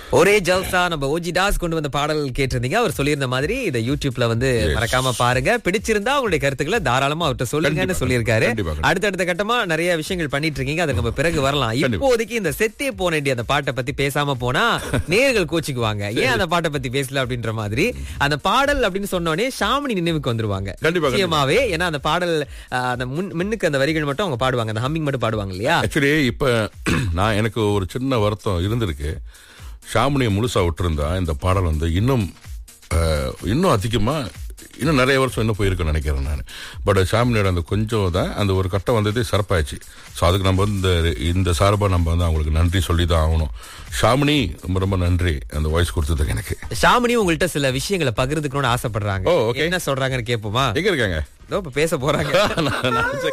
ஒரே ஜல்சா நம்ம ஓஜி தாஸ் கொண்டு வந்த பாடல் கேட்டிருந்தீங்க அவர் சொல்லியிருந்த மாதிரி இதை யூடியூப்ல வந்து மறக்காம பாருங்க பிடிச்சிருந்தா அவங்களுடைய கருத்துக்களை தாராளமா அவர்கிட்ட சொல்லுங்கன்னு கண்டிப்பா. சொல்லியிருக்காரு கண்டிப்பா, கண்டிப்பா. அடுத்தடுத்த கட்டமா நிறைய விஷயங்கள் பண்ணிட்டு இருக்கீங்க அதுக்கு நம்ம பிறகு வரலாம் இப்போதைக்கு இந்த செத்தே போனேண்டி அந்த பாட்டை பத்தி பேசாம போனா நேர்கள் கோச்சிக்குவாங்க ஏன் அந்த பாட்டை பத்தி பேசல அப்படின்ற மாதிரி அந்த பாடல் அப்படின்னு சொன்னோடனே ஷாமினி நினைவுக்கு வந்துருவாங்க கண்டிப்பா, நிச்சயமாவே ஏன்னா அந்த பாடல் ஆஹ், அந்த முன் மின்னுக்கு அந்த வரிகள் மட்டும் அவங்க பாடுவாங்க அந்த ஹம்மிங் மட்டும் பாடுவாங்க இல்லையா ஆக்சுவலி இப்ப நான் எனக்கு ஒரு சின்ன வருத்தம் இருந்திருக்கு ஷாமனியை முழுசா விட்டுருந்தா இந்த பாடல் வந்து இன்னும் அஹ், இன்னும் அதிகமா இன்னும் நிறைய வருஷம் இன்னும் போயிருக்குன்னு நினைக்கிறேன் நான் பட் ஷாமினியோட அந்த கொஞ்சம் தான் அந்த ஒரு கட்டம் வந்ததே சிறப்பாயிடுச்சு ஸோ அதுக்கு நம்ம வந்து இந்த இந்த சார்பாக நம்ம வந்து அவங்களுக்கு நன்றி சொல்லி தான் ஆகணும் ஷாமினி ரொம்ப ரொம்ப நன்றி அந்த வாய்ஸ் கொடுத்ததுக்கு எனக்கு ஷாமினி உங்கள்ட்ட சில விஷயங்களை பகிர்ந்துக்கணும்னு ஆசைப்படுறாங்க ஓ, okay. என்ன சொல்றாங்கன்னு கேட்போமா எங்க இருக்காங்க இதோ இப்ப பேச போறாங்க நான் நான் சரி.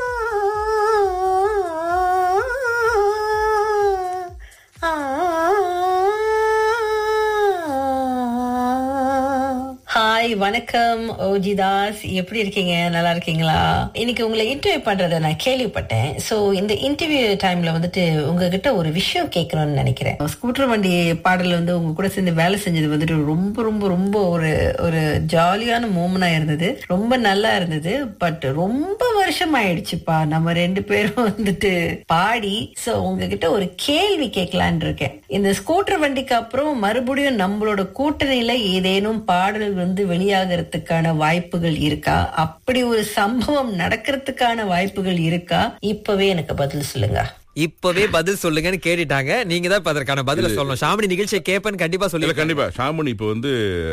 ஹாய் வணக்கம் ஓஜிதாஸ் எப்படி இருக்கீங்க நல்லா இருக்கீங்களா இன்னைக்கு உங்களை இன்டர்வியூ பண்றதை நான் கேள்விப்பட்டேன் சோ இந்த இன்டர்வியூ டைம்ல வந்துட்டு உங்ககிட்ட ஒரு விஷயம் கேட்கணும்னு நினைக்கிறேன் ஸ்கூட்டர் வண்டி பாடல் வந்து உங்க கூட சேர்ந்து வேலை செஞ்சது வந்துட்டு ரொம்ப ரொம்ப ரொம்ப ஒரு ஒரு ஜாலியான மூமெண்டா இருந்தது ரொம்ப நல்லா இருந்தது பட் ரொம்ப வருஷம் ஆயிடுச்சுப்பா நம்ம ரெண்டு பேரும் வந்துட்டு பாடி சோ உங்ககிட்ட ஒரு கேள்வி கேட்கலான்னு இருக்கேன் இந்த ஸ்கூட்டர் வண்டிக்கு அப்புறம் மறுபடியும் நம்மளோட கூட்டணியில ஏதேனும் பாடல் வந்து வெளியாகிறதுக்கான வாய்ப்புகள் இருக்கா அப்படி ஒரு சம்பவம் நடக்கிறதுக்கான வாய்ப்புகள் இருக்கா இப்பவே எனக்கு பதில் சொல்லுங்க இப்பவே பதில் சொல்லுங்கன்னு கேட்டுட்டாங்க நீங்க தான் இப்ப அதற்கான பதில சொல்லணும் ஷாமினி நிகழ்ச்சியை கேப்பேன்னு கண்டிப்பா இல்ல சொல்லி கண்டிப்பா ஷாமணி இப்ப வந்து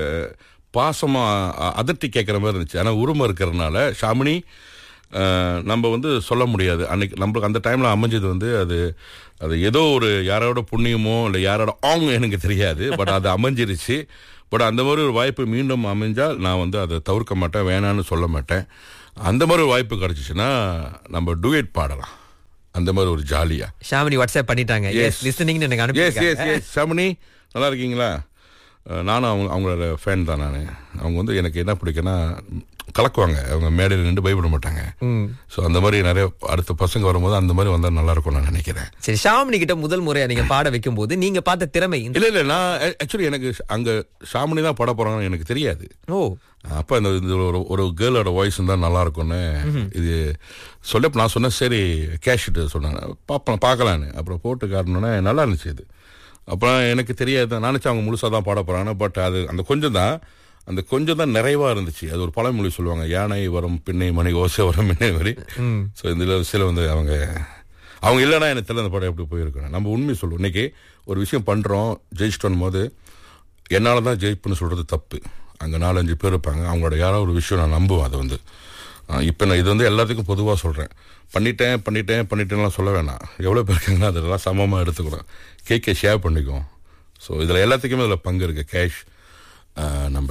பாசமா அ- அதட்டி கேட்குற மாதிரி இருந்துச்சு ஆனா உரிமை இருக்கிறதுனால ஷாமினி அஹ், நம்ம வந்து சொல்ல முடியாது அன்னைக்கு நம்மளுக்கு அந்த டைம்ல அமைஞ்சது வந்து அது அது ஏதோ ஒரு யாரோட புண்ணியமோ இல்லை யாரோட ஆங் எனக்கு தெரியாது பட் அது அமைஞ்சிருச்சு பட் அந்த மாதிரி ஒரு வாய்ப்பு மீண்டும் அமைஞ்சால் நான் வந்து அதை தவிர்க்க மாட்டேன் வேணான்னு சொல்ல மாட்டேன் அந்த மாதிரி ஒரு வாய்ப்பு கிடைச்சிச்சுன்னா நம்ம டூயட் பாடலாம் அந்த மாதிரி ஒரு ஜாலியா ஷாமினி வாட்ஸ்அப் பண்ணிட்டாங்க Yes. எஸ் லிசனிங்னு எனக்கு எஸ் எஸ் அனுப்பி எஸ் ஷாமினி நல்லா இருக்கீங்களா அஹ் நானும் அவங்க அவங்களோட ஃபேன் தான் நான் அவங்க வந்து எனக்கு என்ன பிடிக்குன்னா கலக்குவாங்க அவங்க மேடையில் நின்று பயப்பட மாட்டாங்க ஸோ அந்த மாதிரி நிறைய அடுத்த பசங்க வரும்போது அந்த மாதிரி வந்தால் நல்லா இருக்கும்னு நான் நினைக்கிறேன் சரி ஷாமினி கிட்ட முதல் முறையா நீங்க பாட வைக்கும் போது நீங்க பார்த்த திறமை இந்த- இல்லை இல்லை நான் ஆக்சுவலி எனக்கு அங்கே ஷாமினி தான் பாட போகிறாங்கன்னு எனக்கு தெரியாது ஓ அப்போ இந்த இந்த ஒரு ஒரு கேர்ளோட வாய்ஸ் தான் நல்லா இருக்கும்னு இது சொல்ல நான் சொன்னேன் சரி கேஷ்ட்டு சொன்னாங்க பார்ப்போம் பார்க்கலான்னு அப்புறம் போட்டு காட்டணுன்னே நல்லா இருந்துச்சு இது அப்புறம் எனக்கு தெரியாது நான் நினச்சேன் அவங்க முழுசாக தான் பாட போகிறாங்க பட் அது அந்த கொஞ்சம் தான் அந்த கொஞ்சம் தான் நிறைவாக இருந்துச்சு அது ஒரு பழமொழி சொல்லுவாங்க யானை வரும் பின்னை மணி ஓசை வரும் பின்னை வரி ஸோ இந்த சில வந்து அவங்க அவங்க இல்லைன்னா எனக்கு தெரியல அந்த படம் எப்படி போயிருக்கணும் நம்ம உண்மை சொல்லுவோம் இன்னைக்கு ஒரு விஷயம் பண்ணுறோம் ஜெயிச்சிட்டோம் போது என்னால் தான் ஜெயிப்புன்னு சொல்கிறது தப்பு அங்கே நாலஞ்சு பேர் இருப்பாங்க அவங்களோட யாரோ ஒரு விஷயம் நான் நம்புவேன் அதை வந்து இப்போ நான் இது வந்து எல்லாத்துக்கும் பொதுவாக சொல்கிறேன் பண்ணிட்டேன் பண்ணிட்டேன் பண்ணிட்டேன்லாம் சொல்ல வேணாம் எவ்வளோ பேர் இருக்காங்கன்னா அதெல்லாம் சமமாக எடுத்துக்கிறோம் கேக்கை ஷேர் பண்ணிக்குவோம் ஸோ இதில் எல்லாத்துக்குமே இதில் பங்கு இருக்குது கேஷ் நம்ம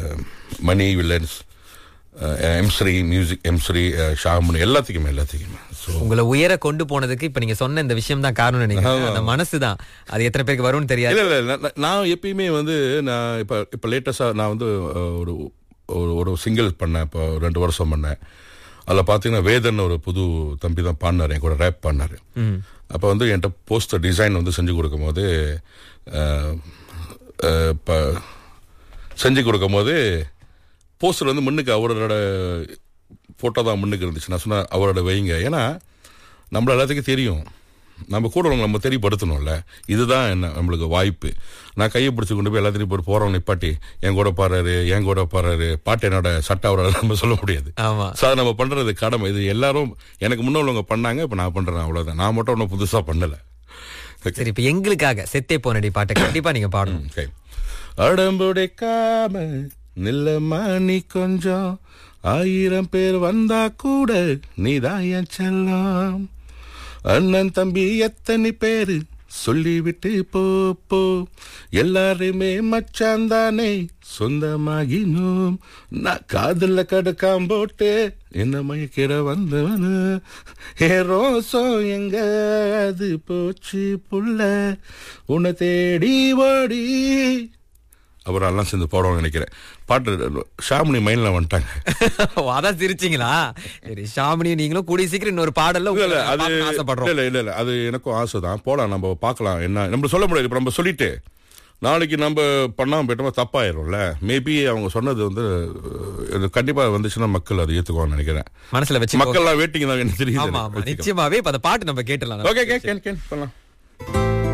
மணி வில்லன்ஸ் எம்ஸ்ரீ மியூசிக் எம்ஸ்ரீ ஷாமனி எல்லாத்துக்குமே எல்லாத்துக்குமே ஸோ உங்களை உயர கொண்டு போனதுக்கு இப்ப நீங்க சொன்ன இந்த விஷயம் தான் காரணம் நினைக்கிறேன் அந்த மனசு தான் அது எத்தனை பேருக்கு வரும்னு தெரியாது இல்ல இல்ல நான்- நான் நான் எப்பயுமே வந்து நான் இப்ப இப்ப லேட்டஸ்டா நான் வந்து அஹ், ஒரு ஒரு ஒரு சிங்கிள் பண்ணேன் இப்போ ரெண்டு வருஷம் பண்ணேன் அதில் பார்த்தீங்கன்னா வேதன் ஒரு புது தம்பி தான் பாடினார் என் கூட ரேப் பாடினார் அப்போ வந்து என்கிட்ட போஸ்டர் டிசைன் வந்து செஞ்சு கொடுக்கும்போது அஹ், அஹ், இப்போ செஞ்சு கொடுக்கும்போது போஸ்டர் வந்து முன்னுக்கு அவரோட ஃபோட்டோ தான் முன்னுக்கு இருந்துச்சு நான் சொன்னேன் அவரோட வைங்க ஏன்னா நம்மள எல்லாத்துக்கும் தெரியும் நம்ம கூட உள்ளவங்க நம்ம தெரியப்படுத்தணும்ல இதுதான் என்ன நம்மளுக்கு வாய்ப்பு நான் கையை பிடிச்சி கொண்டு போய் எல்லாத்தையும் போய் போறவங்க நிப்பாட்டி என் கூட பாடுறாரு என் கூட பாடுறாரு பாட்டு என்னோட சட்டை அவரோட நம்ம சொல்ல முடியாது ஆமா ஸோ அதை நம்ம பண்றது கடமை இது எல்லாரும் எனக்கு முன்ன உள்ளவங்க பண்ணாங்க இப்போ நான் பண்றேன் அவ்வளவுதான் நான் மட்டும் ஒன்றும் புதுசா பண்ணல சரி இப்ப எங்களுக்காக செத்தே போனடி பாட்டை கண்டிப்பா நீங்க பாடணும் ஓகே அடம்புடைக்காம நில்லம்மா நீ கொஞ்சம் ஆயிரம் பேர் வந்தா கூட நீதான் என் செல்லம் அண்ணன் தம்பி எத்தனை பேரு சொல்லிவிட்டு போ போ எல்லாருமே மச்சான் தானே சொந்தமாகினோம் நான் காதல கடுக்காம் போட்டு என்ன மயக்கிட வந்தவனு ஏ ரோசம் எங்க அது போச்சு புள்ள உன்னை தேடி ஓடி அப்புறம் எல்லாம் சேர்ந்து போடுவோம்னு நினைக்கிறேன் பாட்டு ஷாமினி மைண்ட்ல வந்துட்டாங்க ஓ, அதான் சிரிச்சீங்களா சரி ஷாமினி நீங்களும் கூடிய சீக்கிரம் இன்னொரு பாடல்ல இல்ல இல்ல உங்களை அது பார்க்கணும்னு ஆசைப்படுறோம் இல்ல இல்ல இல்ல அது எனக்கும் ஆசை தான் போலாம் நம்ம பார்க்கலாம் என்ன நம்ம சொல்ல முடியாது இப்ப நம்ம சொல்லிட்டு நாளைக்கு நம்ம பண்ணாம போயிட்டோமா தப்பாயிரும்ல மேபி அவங்க சொன்னது வந்து அஹ், இது கண்டிப்பா வந்துச்சுன்னா மக்கள் அதை ஏத்துக்குவாங்கன்னு நினைக்கிறேன் மனசுல வச்சு மக்கள்லாம் வெயிட்டிங் தான் எனக்கு தெரியுது ஆமா ஆமா நிச்சயமாவே இப்ப அந்த பாட்டு நம்ம கேட்டலாம் ஓகே கேன் கேன் பண்ணலாம்